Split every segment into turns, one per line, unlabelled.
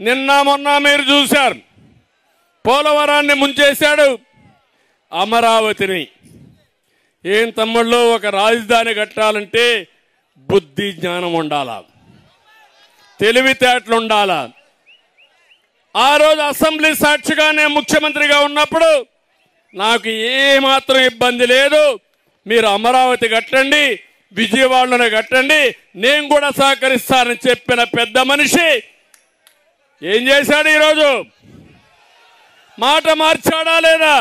నిన్న మొన్న మీరు చూశారు పోలవరాన్ని ముంచేశాడు అమరావతిని ఏం తమ్ముళ్ళు ఒక రాజధాని కట్టాలంటే బుద్ధి జ్ఞానం ఉండాలా తెలివితేటలు ఉండాలా ఆ రోజు అసెంబ్లీ సాక్షిగా నేను ముఖ్యమంత్రిగా ఉన్నప్పుడు నాకు ఏ మాత్రం ఇబ్బంది లేదు మీరు అమరావతి కట్టండి విజయవాడలోనే కట్టండి నేను కూడా సహకరిస్తానని చెప్పిన పెద్ద మనిషి ఏం చేశాడు ఈరోజు మాట మార్చాడా లేదా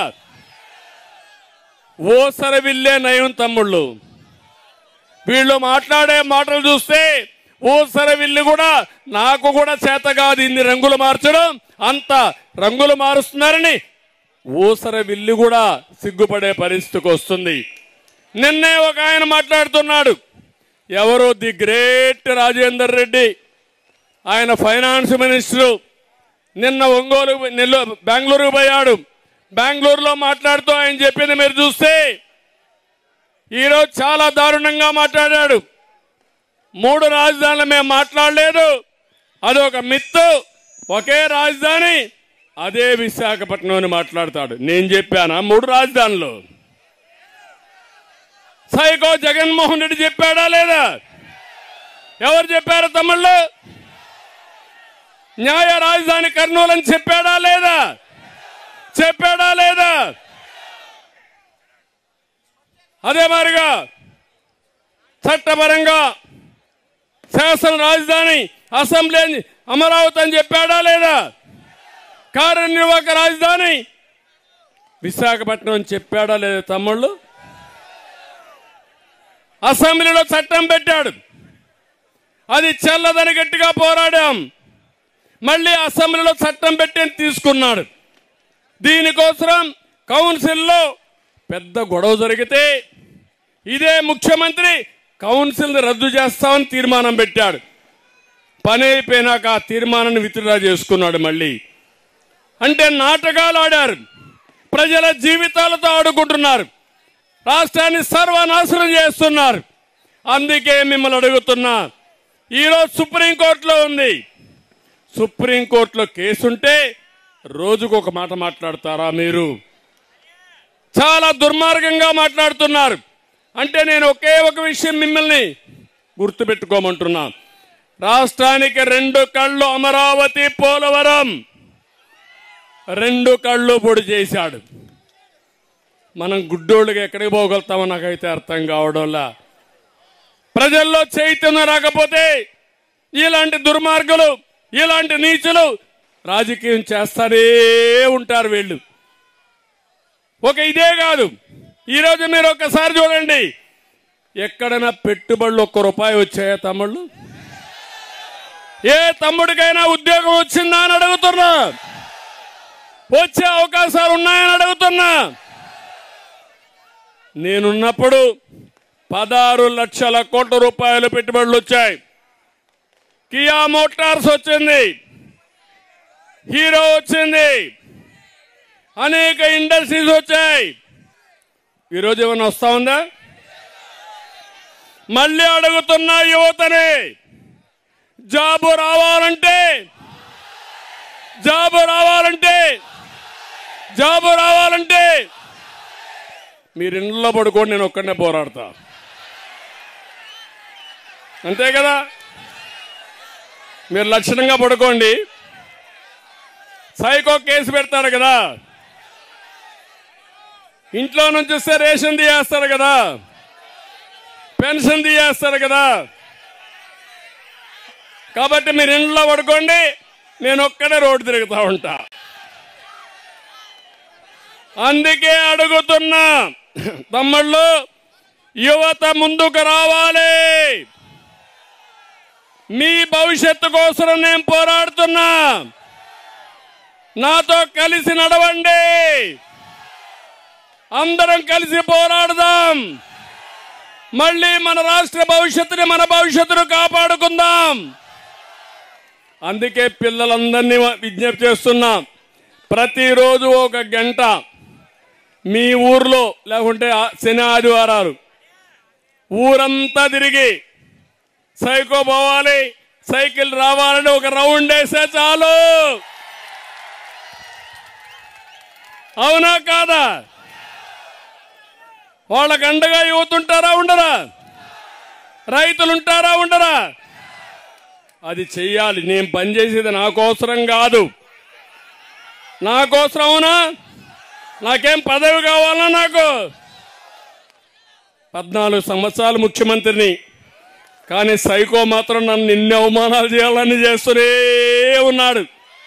ఓసర విల్లే నయం తమ్ముళ్ళు వీళ్ళు మాట్లాడే మాటలు చూస్తే ఊసర విల్లు కూడా నాకు కూడా చేత కాదు ఇన్ని రంగులు మార్చడం అంత రంగులు మారుస్తున్నారని ఊసర విల్లు కూడా సిగ్గుపడే పరిస్థితికి వస్తుంది నిన్నే ఒక ఆయన మాట్లాడుతున్నాడు ఎవరు ది గ్రేట్ రాజేందర్ రెడ్డి ఆయన ఫైనాన్స్ మినిస్టరు నిన్న ఒంగోలు నెల్లూరు బెంగళూరుకు పోయాడు బెంగళూరులో మాట్లాడుతూ ఆయన చెప్పింది మీరు చూస్తే ఈరోజు చాలా దారుణంగా మాట్లాడాడు మూడు రాజధానులు మేము మాట్లాడలేదు అది ఒక మిత్తు ఒకే రాజధాని అదే విశాఖపట్నం అని మాట్లాడతాడు నేను చెప్పానా మూడు రాజధానులు సైకో జగన్మోహన్ రెడ్డి చెప్పాడా లేదా ఎవరు చెప్పారు తమ్ముళ్ళు న్యాయ రాజధాని కర్నూలు అని చెప్పాడా లేదా చెప్పాడా లేదా అదే మాదిరిగా చట్టపరంగా శాసన రాజధాని అసెంబ్లీ అని అమరావతి అని చెప్పాడా లేదా కార్యనిర్వాహక రాజధాని విశాఖపట్నం అని చెప్పాడా లేదా తమ్ముళ్ళు అసెంబ్లీలో చట్టం పెట్టాడు అది చెల్లదని గట్టిగా పోరాడాం మళ్ళీ అసెంబ్లీలో చట్టం పెట్టి తీసుకున్నాడు దీనికోసం కౌన్సిల్లో పెద్ద గొడవ జరిగితే ఇదే ముఖ్యమంత్రి కౌన్సిల్ని రద్దు చేస్తామని తీర్మానం పెట్టాడు పని అయిపోయినాక ఆ తీర్మానాన్ని విత్డ్రా చేసుకున్నాడు మళ్ళీ అంటే నాటకాలు ఆడారు ప్రజల జీవితాలతో ఆడుకుంటున్నారు రాష్ట్రాన్ని సర్వనాశనం చేస్తున్నారు అందుకే మిమ్మల్ని అడుగుతున్నా ఈరోజు సుప్రీంకోర్టులో ఉంది సుప్రీంకోర్టులో కేసుంటే రోజుకు ఒక మాట మాట్లాడతారా మీరు చాలా దుర్మార్గంగా మాట్లాడుతున్నారు అంటే నేను ఒకే ఒక విషయం మిమ్మల్ని గుర్తుపెట్టుకోమంటున్నా రాష్ట్రానికి రెండు కళ్ళు అమరావతి పోలవరం రెండు కళ్ళు పొడి చేశాడు మనం గుడ్డోళ్ళుగా ఎక్కడికి పోగలుగుతామో నాకైతే అర్థం కావడంలా ప్రజల్లో చైతన్యం రాకపోతే ఇలాంటి దుర్మార్గులు ఇలాంటి నీచులు రాజకీయం చేస్తారే ఉంటారు వీళ్ళు ఒక ఇదే కాదు ఈరోజు మీరు ఒక్కసారి చూడండి ఎక్కడైనా పెట్టుబడులు ఒక్క రూపాయి వచ్చాయా తమ్ముళ్ళు ఏ తమ్ముడికైనా ఉద్యోగం వచ్చిందా అని అడుగుతున్నా వచ్చే అవకాశాలు ఉన్నాయని అడుగుతున్నా నేనున్నప్పుడు పదహారు లక్షల కోట్ల రూపాయలు పెట్టుబడులు వచ్చాయి కియా మోటార్స్ వచ్చింది హీరో వచ్చింది అనేక ఇండస్ట్రీస్ వచ్చాయి ఈరోజు ఏమైనా వస్తా ఉందా మళ్ళీ అడుగుతున్న యువతని జాబు రావాలంటే జాబు రావాలంటే జాబు రావాలంటే మీరు ఇంట్లో పడుకోండి నేను ఒక్కడనే పోరాడతా అంతే కదా మీరు లక్షణంగా పడుకోండి సైకో కేసు పెడతారు కదా ఇంట్లో నుంచి వస్తే రేషన్ తీయేస్తారు కదా పెన్షన్ తీయేస్తారు కదా కాబట్టి మీరు ఇంట్లో పడుకోండి నేను ఒక్కడే రోడ్డు తిరుగుతూ ఉంటా అందుకే అడుగుతున్నా తమ్ముళ్ళు యువత ముందుకు రావాలి మీ భవిష్యత్తు కోసం నేను పోరాడుతున్నా నాతో కలిసి నడవండి అందరం కలిసి పోరాడదాం మళ్ళీ మన రాష్ట్ర భవిష్యత్తుని మన భవిష్యత్తును కాపాడుకుందాం అందుకే పిల్లలందరినీ విజ్ఞప్తి చేస్తున్నా ప్రతిరోజు ఒక గంట మీ ఊర్లో లేకుంటే ఆ- శని ఆదివారాలు ఊరంతా తిరిగి సైకో పోవాలి సైకిల్ రావాలని ఒక రౌండ్ వేస్తే చాలు అవునా కాదా వాళ్ళకు అండగా యువత ఉంటారా ఉండరా రైతులు ఉంటారా ఉండరా అది చెయ్యాలి నేను పనిచేసేది నా కోసరం కాదు నా కోసరం అవునా నాకేం పదవి కావాలా నాకు పద్నాలుగు సంవత్సరాలు ముఖ్యమంత్రిని కానీ సైకో మాత్రం నన్ను ఇన్ని అవమానాలు చేయాలని చేస్తూనే ఉన్నాడు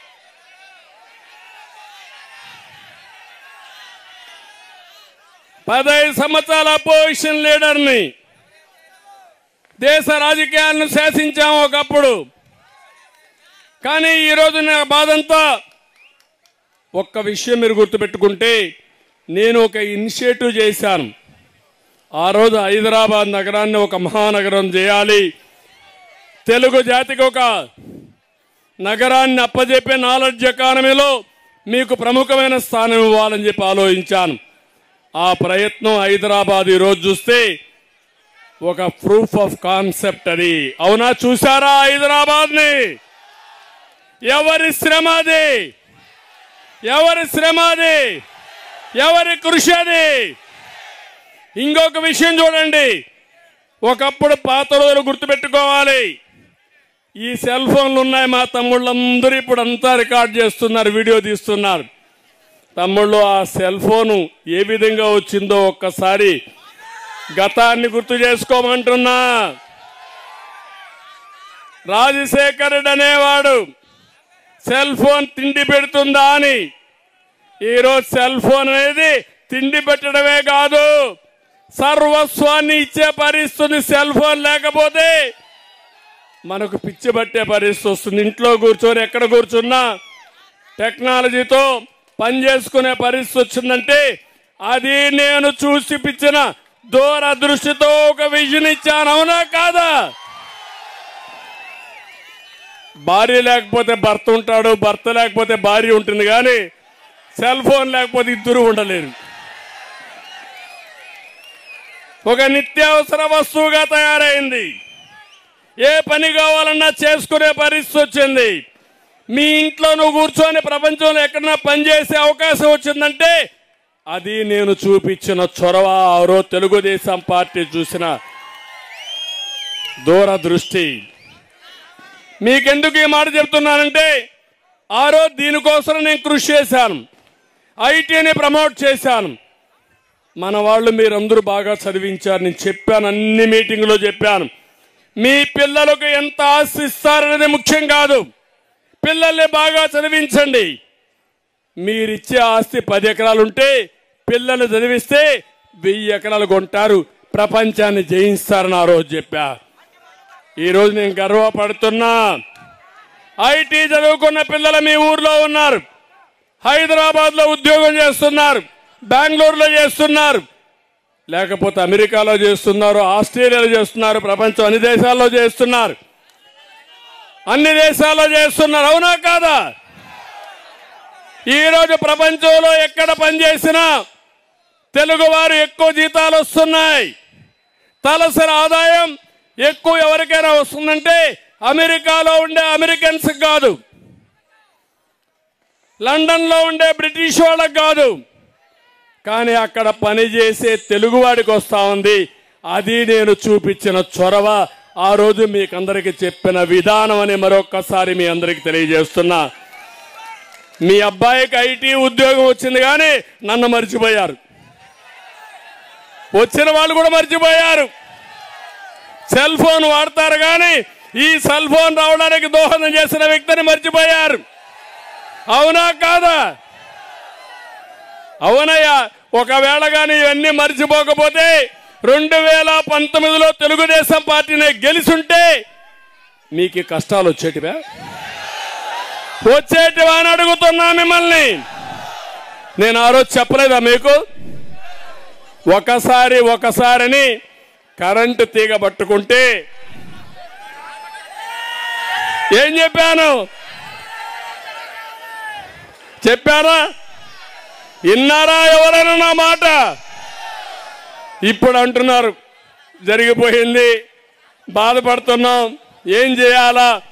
పదహైదు సంవత్సరాల అపోజిషన్ లీడర్ని దేశ రాజకీయాలను శాసించాం ఒకప్పుడు కానీ ఈరోజు నా బాధంతా ఒక్క విషయం మీరు గుర్తుపెట్టుకుంటే నేను ఒక ఇనిషియేటివ్ చేశాను ఆ రోజు హైదరాబాద్ నగరాన్ని ఒక మహానగరం చేయాలి తెలుగు జాతికి ఒక నగరాన్ని అప్పజెప్పే నాలెడ్జ్ ఎకానమీలో మీకు ప్రముఖమైన స్థానం ఇవ్వాలని చెప్పి ఆలోచించాను ఆ ప్రయత్నం హైదరాబాద్ ఈరోజు చూస్తే ఒక ప్రూఫ్ ఆఫ్ కాన్సెప్ట్ అది అవునా చూసారా హైదరాబాద్ ని ఎవరి శ్రమ అది ఎవరి శ్రమ అది ఎవరి కృషి అది ఇంకొక విషయం చూడండి ఒకప్పుడు పాత రోజులు గుర్తుపెట్టుకోవాలి ఈ సెల్ ఫోన్లు ఉన్నాయి మా తమ్ముళ్ళందరూ ఇప్పుడు అంతా రికార్డ్ చేస్తున్నారు వీడియో తీస్తున్నారు తమ్ముళ్ళు ఆ సెల్ ఫోను ఏ విధంగా వచ్చిందో ఒక్కసారి గతాన్ని గుర్తు చేసుకోమంటున్నా రాజశేఖరుడు అనేవాడు సెల్ ఫోన్ తిండి పెడుతుందా అని ఈరోజు సెల్ ఫోన్ అనేది తిండి పెట్టడమే కాదు సర్వస్వాన్ని ఇచ్చే పరిస్థితి సెల్ ఫోన్ లేకపోతే మనకు పిచ్చి పట్టే పరిస్థితి వస్తుంది ఇంట్లో కూర్చొని ఎక్కడ కూర్చున్నా టెక్నాలజీతో పని చేసుకునే పరిస్థితి వచ్చిందంటే అది నేను చూసి పిచ్చిన దూరదృష్టితో ఒక విజన్ ఇచ్చాను అవునా కాదా భార్య లేకపోతే భర్త ఉంటాడు భర్త లేకపోతే భార్య ఉంటుంది కానీ సెల్ ఫోన్ లేకపోతే ఇద్దరు ఉండలేరు ఒక నిత్యావసర వస్తువుగా తయారైంది ఏ పని కావాలన్నా చేసుకునే పరిస్థితి వచ్చింది మీ ఇంట్లో నువ్వు కూర్చొని ప్రపంచంలో ఎక్కడన్నా పనిచేసే అవకాశం వచ్చిందంటే అది నేను చూపించిన చొరవ ఆ రోజు తెలుగుదేశం పార్టీ చూసిన దూరదృష్టి మీకెందుకు ఈ మాట చెప్తున్నానంటే ఆ రోజు దీనికోసం నేను కృషి చేశాను ఐటీని ప్రమోట్ చేశాను మన వాళ్ళు మీరందరూ బాగా చదివించారు నేను చెప్పాను అన్ని మీటింగ్లో చెప్పాను మీ పిల్లలకు ఎంత ఆస్తి ఇస్తారనేది ముఖ్యం కాదు పిల్లల్ని బాగా చదివించండి మీరిచ్చే ఆస్తి పది ఎకరాలు ఉంటే పిల్లల్ని చదివిస్తే వెయ్యి ఎకరాలు కొంటారు ప్రపంచాన్ని జయిస్తారని ఆ రోజు చెప్పా ఈ రోజు నేను గర్వపడుతున్నా ఐటీ చదువుకున్న పిల్లలు మీ ఊర్లో ఉన్నారు హైదరాబాద్ లో ఉద్యోగం చేస్తున్నారు బెంగళూరులో చేస్తున్నారు లేకపోతే అమెరికాలో చేస్తున్నారు ఆస్ట్రేలియాలో చేస్తున్నారు ప్రపంచం అన్ని దేశాల్లో చేస్తున్నారు అన్ని దేశాల్లో చేస్తున్నారు అవునా కాదా ఈ రోజు ప్రపంచంలో ఎక్కడ పనిచేసినా తెలుగు వారు ఎక్కువ జీతాలు వస్తున్నాయి తలసరి ఆదాయం ఎక్కువ ఎవరికైనా వస్తుందంటే అమెరికాలో ఉండే అమెరికన్స్ కాదు లండన్ లో ఉండే బ్రిటిష్ వాళ్ళకి కాదు కానీ అక్కడ పనిచేసే తెలుగువాడికి వస్తా ఉంది అది నేను చూపించిన చొరవ ఆ రోజు మీకందరికి చెప్పిన విధానం అని మరొక్కసారి మీ అందరికి తెలియజేస్తున్నా మీ అబ్బాయికి ఐటీ ఉద్యోగం వచ్చింది కానీ నన్ను మర్చిపోయారు వచ్చిన వాళ్ళు కూడా మర్చిపోయారు సెల్ ఫోన్ వాడతారు కానీ ఈ సెల్ ఫోన్ రావడానికి దోహదం చేసిన వ్యక్తిని మర్చిపోయారు అవునా కాదా అవునయ్యా ఒకవేళ కానీ ఇవన్నీ మర్చిపోకపోతే రెండు వేల పంతొమ్మిదిలో తెలుగుదేశం పార్టీని గెలిచుంటే మీకు ఈ కష్టాలు వచ్చేటివా వచ్చేటివా అని అడుగుతున్నా మిమ్మల్ని నేను ఆ రోజు చెప్పలేదా మీకు ఒకసారి ఒకసారిని కరెంటు తీగ పట్టుకుంటే ఏం చెప్పాను చెప్పారా విన్నారా ఎవరైనా నా మాట ఇప్పుడు అంటున్నారు జరిగిపోయింది బాధపడుతున్నాం ఏం చేయాలా